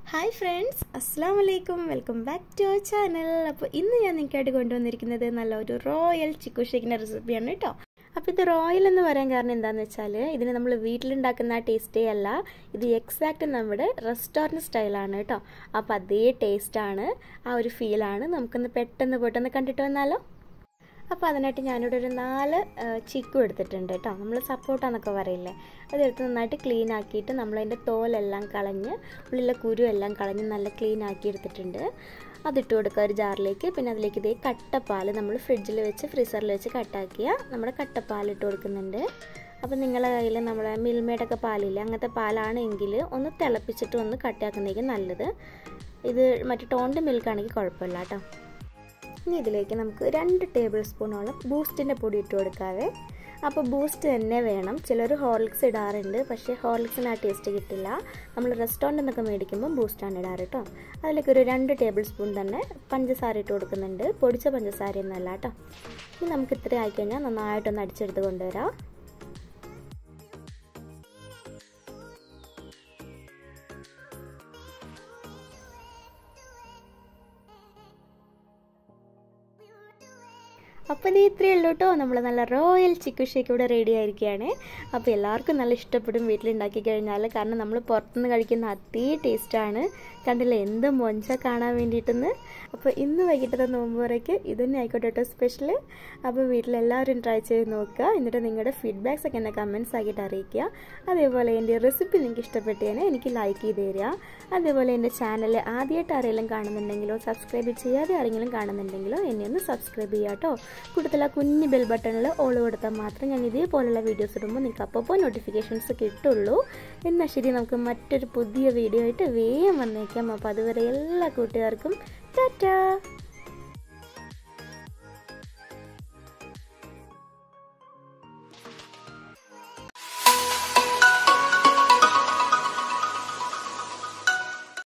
hi friends അസ്സാം വലൈക്കും welcome back to our channel അപ്പോൾ ഇന്ന് ഞാൻ നിങ്ങൾക്കായിട്ട് കൊണ്ടുവന്നിരിക്കുന്നത് നല്ല ഒരു റോയൽ ചിക്കു ഷേക്കിൻ്റെ റെസിപ്പിയാണ് കേട്ടോ അപ്പോൾ ഇത് റോയൽ എന്ന് പറയാൻ കാരണം എന്താണെന്ന് വെച്ചാൽ ഇതിന് നമ്മൾ വീട്ടിലുണ്ടാക്കുന്ന ആ ടേസ്റ്റേ അല്ല ഇത് എക്സാക്റ്റ് നമ്മുടെ റെസ്റ്റോറൻറ്റ് സ്റ്റൈലാണ് കേട്ടോ അപ്പോൾ അതേ ടേസ്റ്റാണ് ആ ഒരു ഫീലാണ് നമുക്കൊന്ന് പെട്ടെന്ന് പോയിട്ടൊന്ന് കണ്ടിട്ട് വന്നാലോ അപ്പോൾ അതിനായിട്ട് ഞാനിവിടെ ഒരു നാല് ചിക്കു എടുത്തിട്ടുണ്ട് കേട്ടോ നമ്മൾ സപ്പോർട്ടാന്നൊക്കെ പറയില്ലേ അതെടുത്ത് നന്നായിട്ട് ക്ലീൻ ആക്കിയിട്ട് നമ്മളതിൻ്റെ തോലെല്ലാം കളഞ്ഞ് ഉള്ളിലെ കുരു എല്ലാം കളഞ്ഞ് നല്ല ക്ലീൻ ആക്കി എടുത്തിട്ടുണ്ട് അതിട്ട് കൊടുക്കുക ഒരു ജാറിലേക്ക് പിന്നെ അതിലേക്ക് ഇതേ കട്ടപ്പാൽ നമ്മൾ ഫ്രിഡ്ജിൽ വെച്ച് ഫ്രീസറിൽ വെച്ച് കട്ടാക്കിയ നമ്മുടെ കട്ടപ്പാൽ ഇട്ട് കൊടുക്കുന്നുണ്ട് അപ്പോൾ നിങ്ങളുടെ കയ്യിൽ നമ്മുടെ മിൽമേഡൊക്കെ പാലില്ല അങ്ങനത്തെ പാലാണെങ്കിൽ ഒന്ന് തിളപ്പിച്ചിട്ട് ഒന്ന് കട്ടാക്കുന്നതായിരിക്കും നല്ലത് ഇത് മറ്റേ ടോണ്ട് മിൽക്കാണെങ്കിൽ കുഴപ്പമില്ല കേട്ടോ ഇനി ഇതിലേക്ക് നമുക്ക് രണ്ട് ടേബിൾ സ്പൂണോളം ബൂസ്റ്റിൻ്റെ പൊടി ഇട്ട് കൊടുക്കാവേ അപ്പോൾ ബൂസ്റ്റ് തന്നെ വേണം ചിലർ ഹോർലിക്സ് ഇടാറുണ്ട് പക്ഷേ ഹോർലിക്സിന് ആ ടേസ്റ്റ് കിട്ടില്ല നമ്മൾ റെസ്റ്റോറൻറ്റിൽ നിന്നൊക്കെ മേടിക്കുമ്പോൾ ബൂസ്റ്റാണ് ഇടാറ് കേട്ടോ അതിലേക്ക് ഒരു രണ്ട് ടേബിൾ സ്പൂൺ തന്നെ പഞ്ചസാര ഇട്ട് കൊടുക്കുന്നുണ്ട് പൊടിച്ച പഞ്ചസാര ഒന്നല്ല കേട്ടോ ഇനി നമുക്ക് ഇത്ര ആയിക്കഴിഞ്ഞാൽ നന്നായിട്ടൊന്ന് അടിച്ചെടുത്ത് കൊണ്ടുവരാം അപ്പോൾ ഇത് ഇത്രയേ ഉള്ളൂ കേട്ടോ നമ്മൾ നല്ല റോയൽ ചിക്കൻ ഷേക്ക് ഇവിടെ റെഡി ആയിരിക്കുകയാണ് അപ്പോൾ എല്ലാവർക്കും നല്ല ഇഷ്ടപ്പെടും വീട്ടിലുണ്ടാക്കി കഴിഞ്ഞാൽ കാരണം നമ്മൾ പുറത്തുനിന്ന് കഴിക്കുന്ന അതേ ടേസ്റ്റാണ് കണ്ടില്ല എന്ത് മൊഞ്ച കാണാൻ വേണ്ടിയിട്ടെന്ന് അപ്പോൾ ഇന്ന് വൈകിട്ടത്തെ നോമ്പുറയ്ക്ക് ഇത് തന്നെ ആയിക്കോട്ടെ കേട്ടോ സ്പെഷ്യൽ അപ്പോൾ വീട്ടിലെല്ലാവരും ട്രൈ ചെയ്ത് നോക്കുക എന്നിട്ട് നിങ്ങളുടെ ഫീഡ്ബാക്സ് ഒക്കെ എന്നെ കമൻസ് ആക്കിയിട്ട് അറിയിക്കുക അതേപോലെ എൻ്റെ റെസിപ്പി നിങ്ങൾക്ക് ഇഷ്ടപ്പെട്ടതിനെ എനിക്ക് ലൈക്ക് ചെയ്ത് തരിക അതേപോലെ എൻ്റെ ചാനൽ ആദ്യമായിട്ട് ആരെങ്കിലും കാണുന്നുണ്ടെങ്കിലോ സബ്സ്ക്രൈബ് ചെയ്യാതെ ആരെങ്കിലും കാണുന്നുണ്ടെങ്കിലോ എന്നെ ഒന്ന് സബ്സ്ക്രൈബ് ചെയ്യുക കേട്ടോ കൂടുതൽ ആ കുഞ്ഞ് ബെൽ ബട്ടണിൽ ഓൾ കൊടുത്താൽ മാത്രം ഞാൻ ഇതേപോലുള്ള വീഡിയോസ് ഇടുമ്പോൾ നിങ്ങൾക്ക് അപ്പോൾ നോട്ടിഫിക്കേഷൻസ് കിട്ടുള്ളൂ എന്നാൽ ശരി നമുക്ക് മറ്റൊരു പുതിയ വീഡിയോ ആയിട്ട് വേഗം വന്നേക്കാം അപ്പോൾ അതുവരെ എല്ലാ കൂട്ടുകാർക്കും ടാറ്റാ